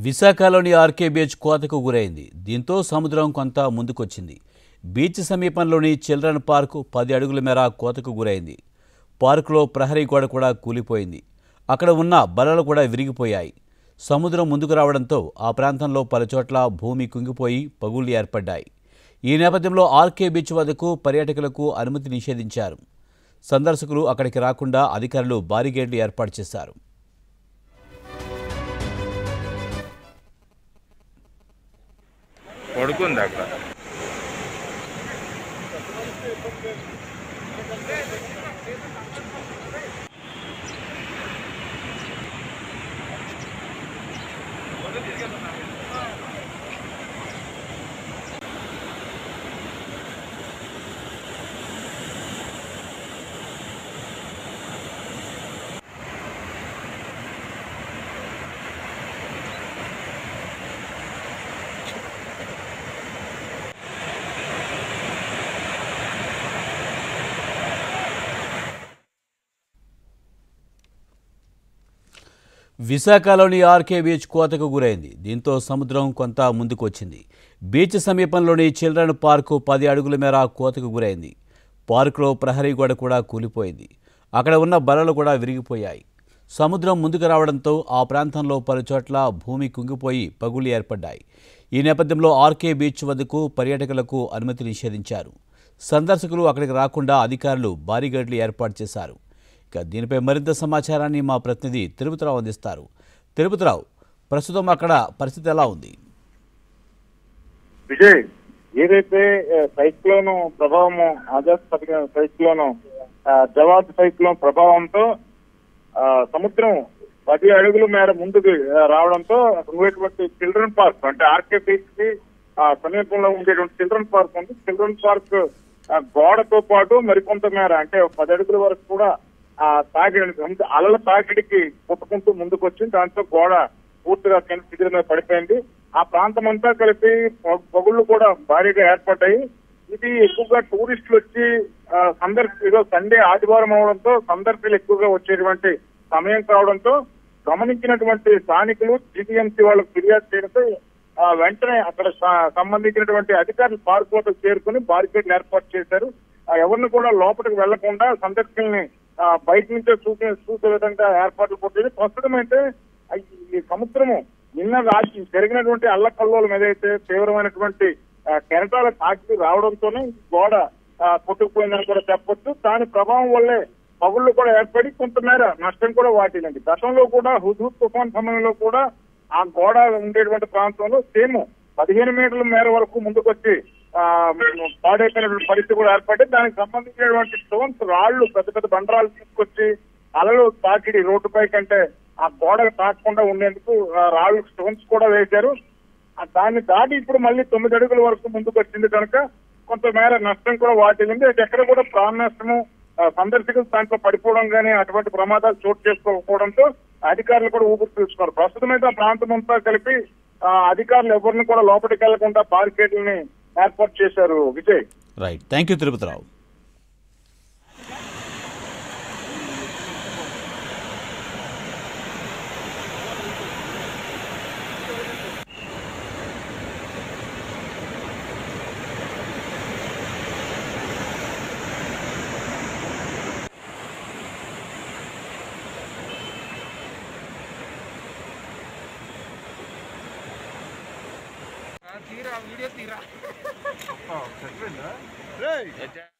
విశాఖలోని RK beach కోతకు గురైంది దీంతో సముద్రం కొంత ముందుకొచ్చింది బీచ్ సమీపంలోని చిల్డ్రన్ పార్కు పది అడుగుల మేర కోతకు గురైంది పార్కులో ప్రహరీ గోడ కూడా కూలిపోయింది అక్కడ ఉన్న బలలు కూడా విరిగిపోయాయి సముద్రం ముందుకు రావడంతో ఆ ప్రాంతంలో పలుచోట్ల భూమి కుంగిపోయి పగుళ్లు ఏర్పడ్డాయి ఈ నేపథ్యంలో ఆర్కే బీచ్ వద్దకు పర్యాటకులకు అనుమతి నిషేధించారు సందర్శకులు అక్కడికి రాకుండా అధికారులు బారిగేట్లు ఏర్పాటు చేశారు పడుకుంది అక్కడ విశాఖలోని ఆర్కే బీచ్ కోతకు గురైంది దీంతో సముద్రం కొంత ముందుకు వచ్చింది బీచ్ సమీపంలోని చిల్డ్రన్ పార్కు పది అడుగుల మేర కోతకు గురైంది పార్కులో ప్రహరీ గోడ కూడా కూలిపోయింది అక్కడ ఉన్న బలలు కూడా విరిగిపోయాయి సముద్రం ముందుకు రావడంతో ఆ ప్రాంతంలో పలుచోట్ల భూమి కుంగిపోయి పగుళ్లు ఏర్పడ్డాయి ఈ నేపథ్యంలో ఆర్కే బీచ్ వద్దకు పర్యాటకులకు అనుమతి నిషేధించారు సందర్శకులు అక్కడికి రాకుండా అధికారులు బారిగేట్లు ఏర్పాటు చేశారు ఇక దీనిపై మరింత సమాచారాన్ని మా ప్రతినిధి తిరుపతిరావు అందిస్తారు తిరుపతిరావు ప్రస్తుతం అక్కడ పరిస్థితి ఎలా ఉంది విజయ్ ఏదైతే ఆ, సైక్లోన్ ప్రభావము ఆజాద్ పథకం సైక్లోన్ ఆ, జవాద్ సైక్లోన్ ప్రభావంతో ఆ, సముద్రం పది అడుగుల మేర ముందుకు ఆ, రావడంతో అక్కడ ఉండేటువంటి చిల్డ్రన్ పార్క్ అంటే ఆర్కే బీచ్ కి ఆ, సమీపంలో ఉండేటువంటి చిల్డ్రన్ పార్క్ ఉంది చిల్డ్రన్ పార్క్ ఆ, గోడతో పాటు మరికొంత మేర అంటే ఒక పది అడుగుల వరకు కూడా ఆ తాకిడి సముద్ర అలల తాకిడికి కొట్టుకుంటూ ముందుకు వచ్చింది దాంతో గోడ పూర్తిగా కింద శిథిల మీద పడిపోయింది ఆ ప్రాంతం అంతా కలిపి పొ- పొగుళ్ళు కూడా భారీగా ఏర్పడ్డాయి ఇది ఎక్కువగా టూరిస్టులు వచ్చి ఆ, సందర్శి ఏదో సండే ఆదివారం అవడంతో సందర్శకులు ఎక్కువగా వచ్చేటువంటి సమయం కావడంతో గమనించినటువంటి స్థానికులు జీటీఎంసీ వాళ్ళకు ఫిర్యాదు చేయడంతో ఆ, వెంటనే అక్కడ స- సంబంధించినటువంటి అధికారులు పార్క్ వద్దకు చేరుకుని బారికేడ్లు ఏర్పాటు చేశారు ఆ, ఎవరిని కూడా లోపలికి వెళ్లకుండా సందర్శకుల్ని ఆ, బయట నుంచే చూసే చూసే విధంగా ఏర్పాట్లు కొట్టేది ప్రస్తుతం అయితే ఆ, ఈ సముద్రము నిన్న రాత్రి జరిగినటువంటి అల్లకల్లోలం ఏదైతే తీవ్రమైనటువంటి ఆ, కెరటాల తాకి రావడంతోనే ఈ గోడ ఆ, కొట్టుకుపోయిందని కూడా చెప్పొచ్చు దాని ప్రభావం వల్లే పగుళ్ళు కూడా ఏర్పడి కొంతమేర నష్టం కూడా వాటిల్లింది గతంలో కూడా హుదూద్ తుఫాన్ సమయంలో కూడా ఆ గోడ ఉండేటువంటి ప్రాంతంలో సేమ్ పదిహేను మీటర్ల మేర వరకు ముందుకొచ్చి ఆ, పాడైపోయినటువంటి పరిస్థితి కూడా ఏర్పడి దానికి సంబంధించినటువంటి స్టోన్స్ రాళ్లు పెద్ద పెద్ద బండరాలు తీసుకొచ్చి అలలు తాకిడి రోడ్డుపై కంటే ఆ గోడకు తాకకుండా ఉండేందుకు ఆ రాళ్ళు స్టోన్స్ కూడా వేశారు ఆ దాన్ని దాటి ఇప్పుడు మళ్ళీ తొమ్మిది అడుగుల వరకు ముందుకు వచ్చింది కనుక కొంతమేర నష్టం కూడా వాటిల్లింది అయితే ఎక్కడ కూడా ప్రాణ నష్టము ఆ, సందర్శకులు దాంట్లో పడిపోవడం కానీ అటువంటి ప్రమాదాలు చోటు చేసుకోకపోవడంతో అధికారులు కూడా ఊపిరి పీల్చుకున్నారు ప్రస్తుతం అయితే ఆ ప్రాంతం అంతా కలిపి ఆ, అధికారులు ఎవరిని కూడా లోపలికి వెళ్లకుండా బారికేడ్లని ఏర్పాటు చేశారు విజయ్ రైట్ థ్యాంక్ యూ తిరుపతిరావు తీరా వీడియో తీరా సరిపోయిందా